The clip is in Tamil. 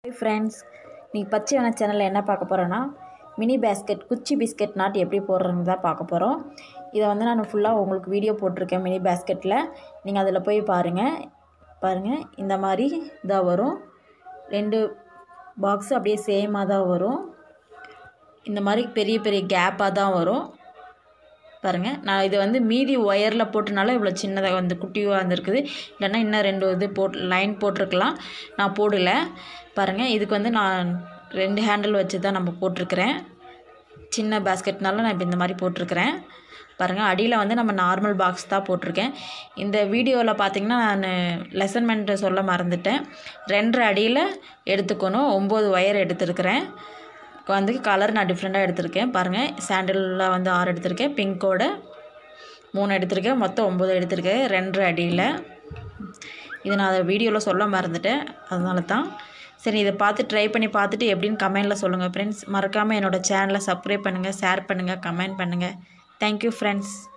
ஃப்ரெண்ட்ஸ் நீங்கள் பச்சை வன சேனலில் என்ன பார்க்க போகிறோன்னா மினி பேஸ்கெட் குச்சி பிஸ்கெட் நாட் எப்படி போடுறதுன்னு தான் பார்க்க போகிறோம் இதை வந்து நான் ஃபுல்லாக உங்களுக்கு வீடியோ போட்டிருக்கேன் மினி பேஸ்கெட்டில் நீங்கள் அதில் போய் பாருங்கள் பாருங்கள் இந்த மாதிரி இதாக வரும் ரெண்டு பாக்ஸு அப்படியே சேமாக தான் வரும் இந்த மாதிரி பெரிய பெரிய கேப்பாக தான் வரும் பாருங்கள் நான் இது வந்து மீதி ஒயரில் போட்டனால இவ்வளோ சின்னதாக வந்து குட்டியாக வந்திருக்குது இல்லைன்னா இன்னும் ரெண்டு இது போட் லைன் போட்டிருக்கலாம் நான் போடல பாருங்கள் இதுக்கு வந்து நான் ரெண்டு ஹேண்டில் வச்சு தான் நம்ம போட்டிருக்கிறேன் சின்ன பேஸ்கெட்னால நான் இப்போ இந்த மாதிரி போட்டிருக்கிறேன் பாருங்கள் அடியில் வந்து நம்ம நார்மல் பாக்ஸ் தான் போட்டிருக்கேன் இந்த வீடியோவில் பார்த்தீங்கன்னா நான் லெசன்மெண்ட்டு சொல்ல மறந்துட்டேன் ரெண்டரை அடியில் எடுத்துக்கணும் ஒம்பது ஒயர் எடுத்துருக்கிறேன் வந்து கலர் நான் டிஃப்ரெண்ட்டாக எடுத்திருக்கேன் பாருங்கள் சாண்டலில் வந்து ஆறு எடுத்திருக்கேன் பிங்கோட மூணு எடுத்திருக்கேன் மொத்தம் ஒம்பது எடுத்திருக்கேன் ரெண்டரை அடியில் இது நான் அதை வீடியோவில் சொல்ல மறந்துட்டேன் அதனால தான் சரி இதை பார்த்து ட்ரை பண்ணி பார்த்துட்டு எப்படின்னு கமெண்டில் சொல்லுங்கள் ஃப்ரெண்ட்ஸ் மறக்காமல் என்னோடய சேனலை சப்ஸ்கிரைப் பண்ணுங்கள் ஷேர் பண்ணுங்கள் கமெண்ட் பண்ணுங்கள் தேங்க்யூ ஃப்ரெண்ட்ஸ்